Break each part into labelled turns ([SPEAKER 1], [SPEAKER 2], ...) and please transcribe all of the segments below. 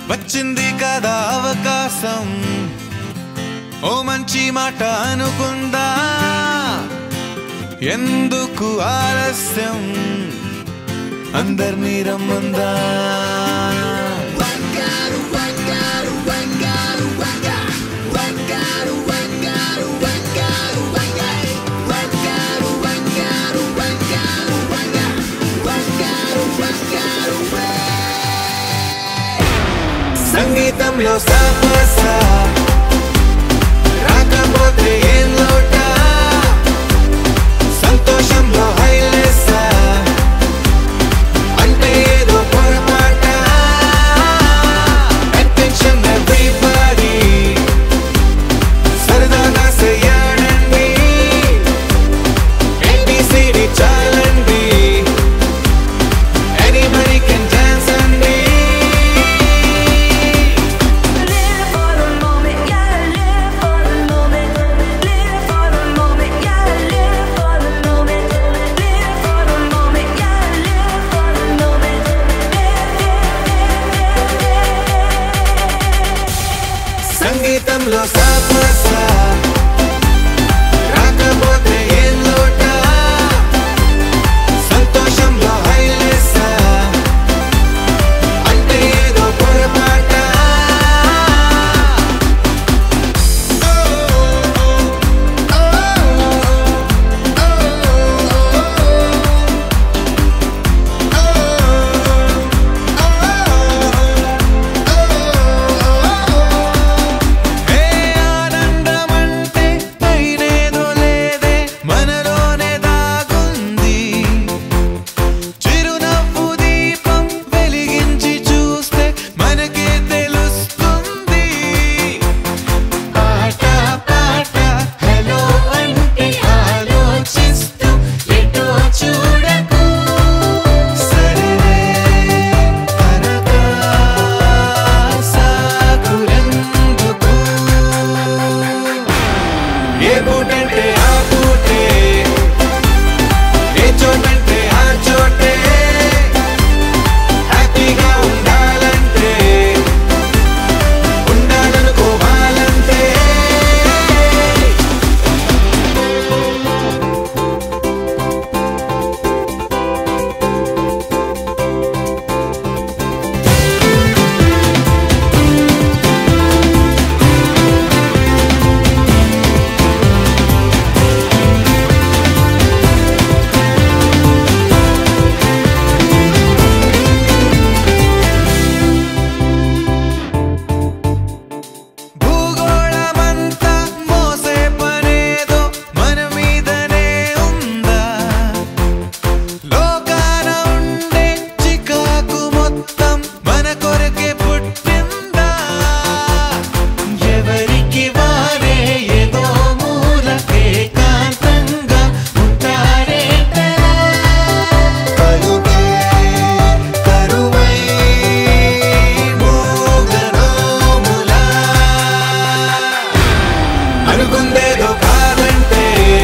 [SPEAKER 1] వచ్చింది కదా అవకాశం ఓ మంచి మాట అనుకుందా ఎందుకు ఆలస్యం అందరినీ రమ్మందా సంగీతంలో సాపస రాకపోతే ఏం లోట సంతోషంలో హైలెస్స అంటే ఏదో పొరపాట అటెన్షన్ ఎవ్రీబడి సరదాగా చెయ్యాడండి ఏబిసిడి చాలండి ఎనీబడి కెన్ డాన్స్ అండి
[SPEAKER 2] Live for the moment, yeah, live for the moment. Live for the moment, yeah, live for the moment. Live for the moment, yeah, live for the moment.
[SPEAKER 1] సంగీతంలో సాపస రాకపోతే ఏం లోట సంతోషంలో హైలెస్స అంటే ఏదో పొరపాట ఏ ఆనందమంటే పైనేదో లేదే మనలోనే దాగుంది చిరునవ్వు దీపం వెలిగించి చూస్తే మనకే తెలుస్తుంది పాట పాట హలో అంటే ఆలోచిస్తూ ఎటో చూడకు సరే అనగా సాగులందుకు ఏ పూటంటే ఆ పూటే ఏ చోటంటే ఆ చోటే హ్యాపీగా ఉండాలంటే ఉండాలనుకోవాలంటే భూగోళమంతా మోసే పనేదో మన మీదనే ఉందా లోకాన ఉండే చికాకు మొత్తం మన కొరకే పుట్టిందా ఎవరికి వారే ఏదో మూలకే కాంతంగా ఉంటారేటరా పలుకే కరువై మూగనోములా అనుకుందేదో కాదంటే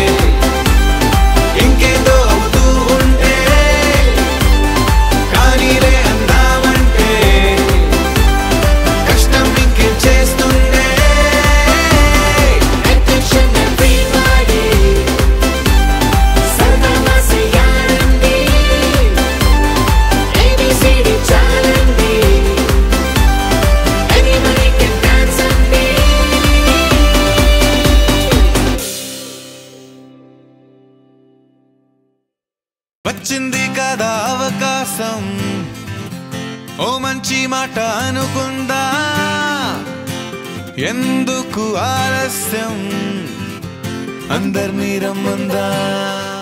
[SPEAKER 1] ఇంకేదో అవుతూ ఉంటే కానీలే అందామంటే కష్టం ఇంకేం చేస్తుండే
[SPEAKER 2] Attention everybody. సరదాగా చెయ్యాలండి. ABCD చాలండి. Anybody can dance అండి.
[SPEAKER 1] వచ్చింది కదా అవకాశం ఓ మంచి మాట అనుకుందా ఎందుకు ఆలస్యం అందరినీ రమ్మందా